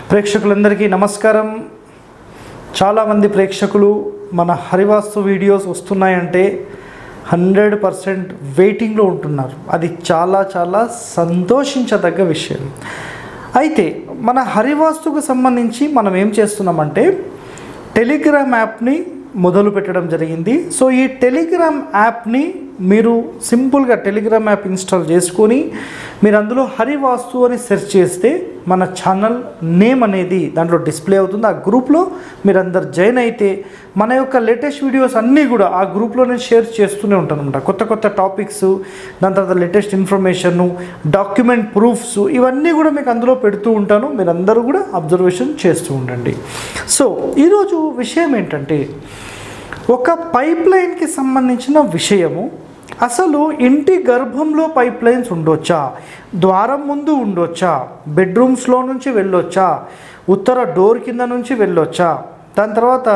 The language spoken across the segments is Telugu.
ప్రేక్షకులందరికీ నమస్కారం చాలామంది ప్రేక్షకులు మన హరివాస్తు వీడియోస్ వస్తున్నాయంటే హండ్రెడ్ పర్సెంట్ వెయిటింగ్లో ఉంటున్నారు అది చాలా చాలా సంతోషించదగ్గ విషయం అయితే మన హరివాస్తుకు సంబంధించి మనం ఏం చేస్తున్నామంటే టెలిగ్రామ్ యాప్ని మొదలు పెట్టడం జరిగింది సో ఈ టెలిగ్రామ్ యాప్ని మీరు సింపుల్గా టెలిగ్రామ్ యాప్ ఇన్స్టాల్ చేసుకొని మీరు అందులో హరివాస్తు అని సెర్చ్ చేస్తే మన ఛానల్ నేమ్ అనేది దాంట్లో డిస్ప్లే అవుతుంది ఆ గ్రూప్లో మీరు అందరు జాయిన్ అయితే మన యొక్క లేటెస్ట్ వీడియోస్ అన్నీ కూడా ఆ గ్రూప్లో నేను షేర్ చేస్తూనే ఉంటాను అనమాట కొత్త కొత్త టాపిక్స్ దాని తర్వాత లేటెస్ట్ ఇన్ఫర్మేషన్ డాక్యుమెంట్ ప్రూఫ్స్ ఇవన్నీ కూడా మీకు అందులో పెడుతూ ఉంటాను మీరు అందరూ కూడా అబ్జర్వేషన్ చేస్తూ ఉండండి సో ఈరోజు విషయం ఏంటంటే ఒక పైప్ లైన్కి సంబంధించిన విషయము అసలు ఇంటి గర్భంలో పైప్ లైన్స్ ఉండొచ్చా ద్వారం ముందు ఉండొచ్చా బెడ్రూమ్స్లో నుంచి వెళ్ళొచ్చా ఉత్తర డోర్ కింద నుంచి వెళ్ళొచ్చా దాని తర్వాత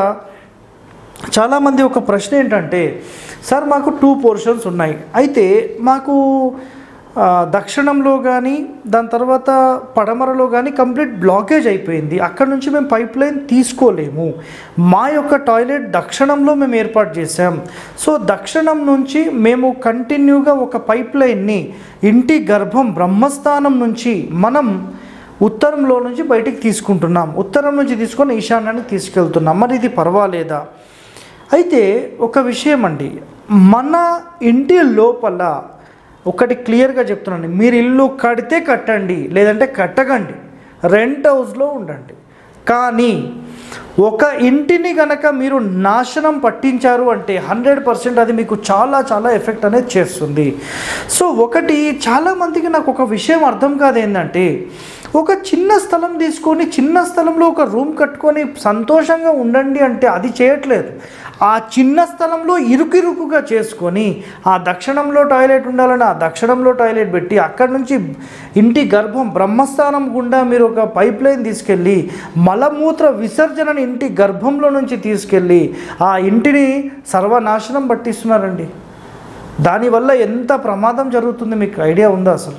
చాలామంది ఒక ప్రశ్న ఏంటంటే సార్ మాకు టూ పోర్షన్స్ ఉన్నాయి అయితే మాకు ఆ, దక్షిణంలో కానీ దాని తర్వాత పడమరలో కానీ కంప్లీట్ బ్లాకేజ్ అయిపోయింది అక్కడ నుంచి మేము పైప్ లైన్ తీసుకోలేము మా యొక్క టాయిలెట్ దక్షిణంలో మేము ఏర్పాటు చేసాం సో దక్షిణం నుంచి మేము కంటిన్యూగా ఒక పైప్ లైన్ని ఇంటి గర్భం బ్రహ్మస్థానం నుంచి మనం ఉత్తరంలో నుంచి బయటికి తీసుకుంటున్నాం ఉత్తరం నుంచి తీసుకొని ఈశాన్యానికి తీసుకెళ్తున్నాం మరి ఇది పర్వాలేదా అయితే ఒక విషయం అండి మన ఇంటి లోపల ఒకటి క్లియర్గా చెప్తున్నాను మీరు ఇల్లు కడితే కట్టండి లేదంటే కట్టకండి రెంట్ హౌస్లో ఉండండి కానీ ఒక ఇంటిని గనక మీరు నాశనం పట్టించారు అంటే హండ్రెడ్ పర్సెంట్ అది మీకు చాలా చాలా ఎఫెక్ట్ అనేది చేస్తుంది సో ఒకటి చాలామందికి నాకు ఒక విషయం అర్థం కాదు ఏంటంటే ఒక చిన్న స్థలం తీసుకొని చిన్న స్థలంలో ఒక రూమ్ కట్టుకొని సంతోషంగా ఉండండి అంటే అది చేయట్లేదు ఆ చిన్న స్థలంలో ఇరుకిరుకుగా చేసుకొని ఆ దక్షిణంలో టాయిలెట్ ఉండాలని ఆ దక్షిణంలో టాయిలెట్ పెట్టి అక్కడి నుంచి ఇంటి గర్భం బ్రహ్మస్థానం గుండా మీరు ఒక పైప్ లైన్ తీసుకెళ్ళి మలమూత్ర విసర్జనని ఇంటి గర్భంలో నుంచి తీసుకెళ్ళి ఆ ఇంటిని సర్వనాశనం పట్టిస్తున్నారండి దానివల్ల ఎంత ప్రమాదం జరుగుతుంది మీకు ఐడియా ఉందా అసలు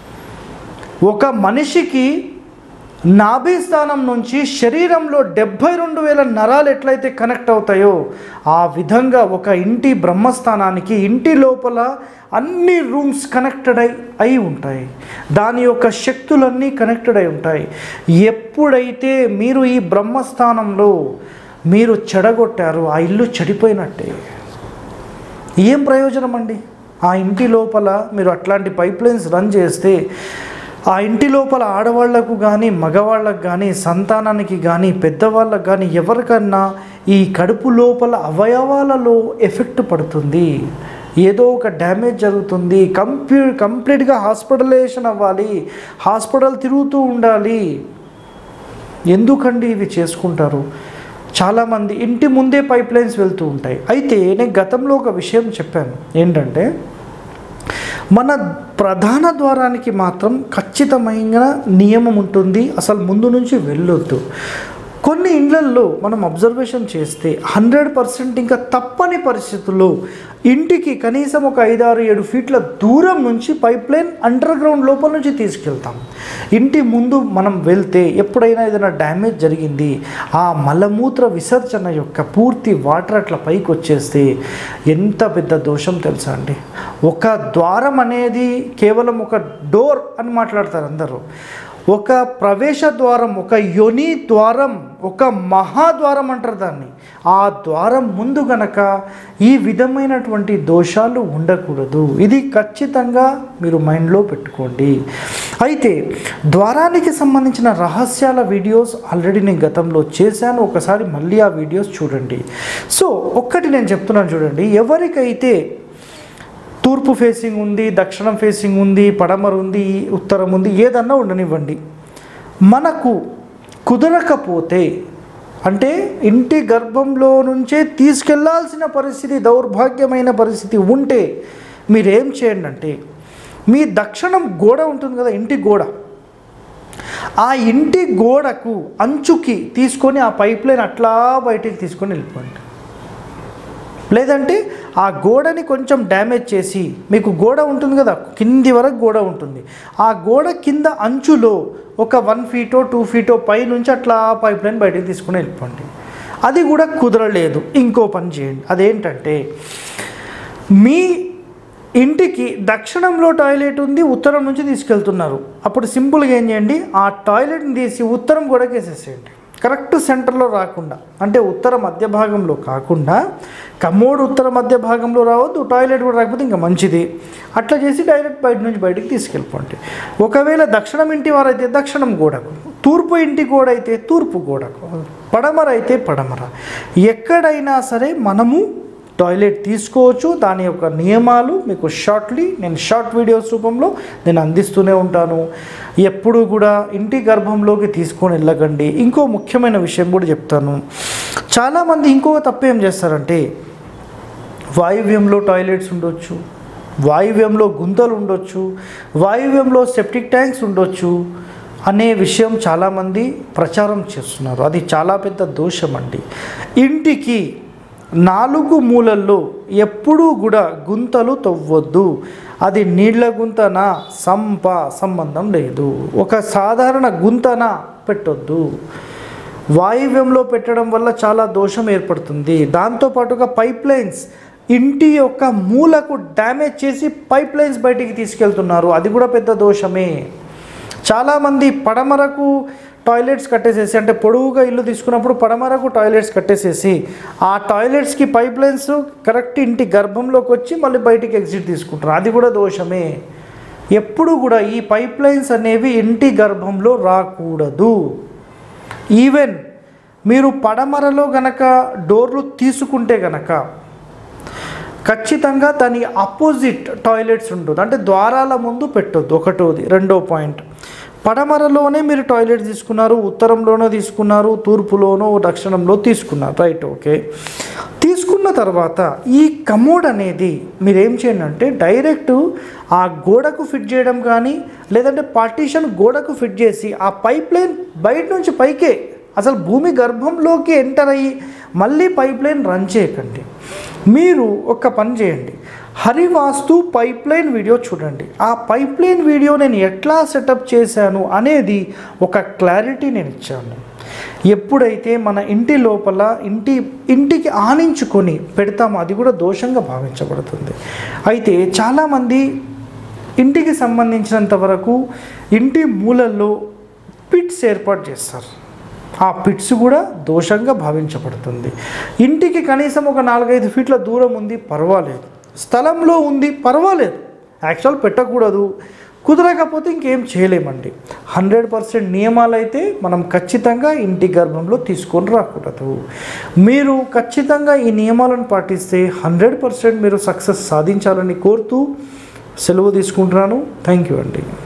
ఒక మనిషికి నాభి స్థానం నుంచి శరీరంలో డెబ్భై రెండు వేల నరాలు ఎట్లయితే కనెక్ట్ అవుతాయో ఆ విధంగా ఒక ఇంటి బ్రహ్మస్థానానికి ఇంటి లోపల అన్ని రూమ్స్ కనెక్టెడ్ అయి అయి ఉంటాయి దాని యొక్క శక్తులన్నీ కనెక్టెడ్ అయి ఉంటాయి ఎప్పుడైతే మీరు ఈ బ్రహ్మస్థానంలో మీరు చెడగొట్టారో ఆ ఇల్లు చెడిపోయినట్టే ఏం ప్రయోజనం అండి ఆ ఇంటి లోపల మీరు అట్లాంటి పైప్ లైన్స్ రన్ చేస్తే ఆ ఇంటి లోపల ఆడవాళ్లకు కానీ మగవాళ్ళకు కానీ సంతానానికి కానీ పెద్దవాళ్ళకు కానీ ఎవరికన్నా ఈ కడుపు లోపల అవయవాలలో ఎఫెక్ట్ పడుతుంది ఏదో ఒక డ్యామేజ్ జరుగుతుంది కంప్యూ కంప్లీట్గా హాస్పిటలైజేషన్ అవ్వాలి హాస్పిటల్ తిరుగుతూ ఉండాలి ఎందుకండి ఇవి చేసుకుంటారు చాలామంది ఇంటి ముందే పైప్ లైన్స్ వెళ్తూ ఉంటాయి అయితే నేను గతంలో ఒక విషయం చెప్పాను ఏంటంటే మన ప్రధాన ద్వారానికి మాత్రం ఖచ్చితమైన నియమం ఉంటుంది అసలు ముందు నుంచి వెళ్ళొద్దు కొన్ని ఇండ్లల్లో మనం అబ్జర్వేషన్ చేస్తే హండ్రెడ్ పర్సెంట్ ఇంకా తప్పని పరిస్థితుల్లో ఇంటికి కనీసం ఒక ఐదారు ఏడు ఫీట్ల దూరం నుంచి పైప్ లైన్ అండర్ గ్రౌండ్ లోపల నుంచి తీసుకెళ్తాం ఇంటి ముందు మనం వెళ్తే ఎప్పుడైనా ఏదైనా డ్యామేజ్ జరిగింది ఆ మలమూత్ర విసర్జన యొక్క పూర్తి వాటర్ అట్లా పైకి వచ్చేస్తే ఎంత పెద్ద దోషం తెలుసా అండి ఒక ద్వారం అనేది కేవలం ఒక డోర్ అని మాట్లాడతారు అందరూ ఒక ప్రవేశ ద్వారం ఒక యొని ద్వారం ఒక మహాద్వారం అంటారు దాన్ని ఆ ద్వారం ముందు గనక ఈ విధమైనటువంటి దోషాలు ఉండకూడదు ఇది ఖచ్చితంగా మీరు మైండ్లో పెట్టుకోండి అయితే ద్వారానికి సంబంధించిన రహస్యాల వీడియోస్ ఆల్రెడీ నేను గతంలో చేశాను ఒకసారి మళ్ళీ ఆ వీడియోస్ చూడండి సో ఒక్కటి నేను చెప్తున్నాను చూడండి ఎవరికైతే తూర్పు ఫేసింగ్ ఉంది దక్షిణం ఫేసింగ్ ఉంది పడమర ఉంది ఉత్తరం ఉంది ఏదన్నా ఉండనివ్వండి మనకు కుదరకపోతే అంటే ఇంటి గర్భంలో నుంచే తీసుకెళ్లాల్సిన పరిస్థితి దౌర్భాగ్యమైన పరిస్థితి ఉంటే మీరేం చేయండి అంటే మీ దక్షిణం గోడ ఉంటుంది కదా ఇంటి గోడ ఆ ఇంటి గోడకు అంచుకి తీసుకొని ఆ పైప్ లైన్ అట్లా బయటికి తీసుకొని వెళ్ళిపోండి లేదంటే ఆ గోడని కొంచెం డ్యామేజ్ చేసి మీకు గోడ ఉంటుంది కదా కింది వరకు గోడ ఉంటుంది ఆ గోడ కింద అంచులో ఒక వన్ ఫీటో టూ ఫీటో పై నుంచి అట్లా పైప్ లైన్ బయటికి తీసుకుని వెళ్ళిపోండి అది కూడా కుదరలేదు ఇంకో పని చేయండి అదేంటంటే మీ ఇంటికి దక్షిణంలో టాయిలెట్ ఉంది ఉత్తరం నుంచి తీసుకెళ్తున్నారు అప్పుడు సింపుల్గా ఏం చేయండి ఆ టాయిలెట్ని తీసి ఉత్తరం కూడా వేసేసేయండి కరెక్ట్ సెంటర్లో రాకుండా అంటే ఉత్తర మధ్య భాగంలో కాకుండా కమోడ్ ఉత్తర మధ్య భాగంలో రావద్దు టాయిలెట్ కూడా రాకపోతే ఇంకా మంచిది అట్లా చేసి డైరెక్ట్ బయట నుంచి బయటికి తీసుకెళ్ళిపోండి ఒకవేళ దక్షిణం ఇంటి వారైతే దక్షిణం గోడకు తూర్పు ఇంటి గోడ అయితే తూర్పు గోడకు పడమర అయితే పడమర ఎక్కడైనా సరే మనము టాయిలెట్ తీసుకోవచ్చు దాని యొక్క నియమాలు మీకు షార్ట్లీ నేను షార్ట్ వీడియోస్ రూపంలో నేను అందిస్తూనే ఉంటాను ఎప్పుడు కూడా ఇంటి గర్భంలోకి తీసుకొని వెళ్ళకండి ఇంకో ముఖ్యమైన విషయం కూడా చెప్తాను చాలామంది ఇంకొక తప్పు ఏం చేస్తారంటే వాయువ్యంలో టాయిలెట్స్ ఉండొచ్చు వాయువ్యంలో గుంతలు ఉండొచ్చు వాయువ్యంలో సెప్టిక్ ట్యాంక్స్ ఉండొచ్చు అనే విషయం చాలామంది ప్రచారం చేస్తున్నారు అది చాలా పెద్ద దోషం అండి ఇంటికి నాలుగు మూలల్లో ఎప్పుడూ కూడా గుంతలు తవ్వొద్దు అది నీళ్ల గుంతన సంప సంబంధం లేదు ఒక సాధారణ గుంతన పెట్టొద్దు వాయువ్యంలో పెట్టడం వల్ల చాలా దోషం ఏర్పడుతుంది దాంతోపాటుగా పైప్ లైన్స్ ఇంటి యొక్క మూలకు డ్యామేజ్ చేసి పైప్ లైన్స్ బయటికి తీసుకెళ్తున్నారు అది కూడా పెద్ద దోషమే చాలామంది పడమరకు టాయిలెట్స్ కట్టేసేసి అంటే పొడవుగా ఇల్లు తీసుకున్నప్పుడు పడమరకు టాయిలెట్స్ కట్టేసేసి ఆ టాయిలెట్స్కి పైప్ లైన్స్ కరెక్ట్ ఇంటి గర్భంలోకి వచ్చి మళ్ళీ బయటికి ఎగ్జిట్ తీసుకుంటారు అది కూడా దోషమే ఎప్పుడు కూడా ఈ పైప్ లైన్స్ అనేవి ఇంటి గర్భంలో రాకూడదు ఈవెన్ మీరు పడమరలో గనక డోర్లు తీసుకుంటే గనక ఖచ్చితంగా దాని అపోజిట్ టాయిలెట్స్ ఉంటుంది అంటే ద్వారాల ముందు పెట్టొద్దు ఒకటోది రెండో పాయింట్ పడమరలోనే మీరు టాయిలెట్ తీసుకున్నారు ఉత్తరంలోనో తీసుకున్నారు తూర్పులోనో దక్షిణంలో తీసుకున్నారు రైట్ ఓకే తీసుకున్న తర్వాత ఈ కమోడ్ అనేది మీరు ఏం చేయండి అంటే డైరెక్ట్ ఆ గోడకు ఫిట్ చేయడం కానీ లేదంటే పార్టీషన్ గోడకు ఫిట్ చేసి ఆ పైప్ లైన్ బయట నుంచి పైకే అసలు భూమి గర్భంలోకి ఎంటర్ అయ్యి మళ్ళీ పైప్ లైన్ రన్ చేయకండి మీరు ఒక పని చేయండి హరివాస్తు పైప్ లైన్ వీడియో చూడండి ఆ పైప్ లైన్ వీడియో నేను ఎట్లా సెటప్ చేశాను అనేది ఒక క్లారిటీ నేను ఇచ్చాను ఎప్పుడైతే మన ఇంటి లోపల ఇంటి ఇంటికి ఆనించుకొని పెడతామో అది కూడా దోషంగా భావించబడుతుంది అయితే చాలామంది ఇంటికి సంబంధించినంత వరకు ఇంటి మూలల్లో పిట్స్ ఏర్పాటు చేస్తారు ఆ పిట్స్ కూడా దోషంగా భావించబడుతుంది ఇంటికి కనీసం ఒక నాలుగైదు ఫీట్ల దూరం ఉంది పర్వాలేదు స్థలంలో ఉంది పర్వాలేదు యాక్చువల్ పెట్టకూడదు కుదరకపోతే ఇంకేం చేయలేమండి హండ్రెడ్ పర్సెంట్ నియమాలు అయితే మనం ఖచ్చితంగా ఇంటి గర్భంలో తీసుకొని రాకూడదు మీరు ఖచ్చితంగా ఈ నియమాలను పాటిస్తే హండ్రెడ్ పర్సెంట్ మీరు సక్సెస్ సాధించాలని కోరుతూ సెలవు తీసుకుంటున్నాను థ్యాంక్ యూ అండి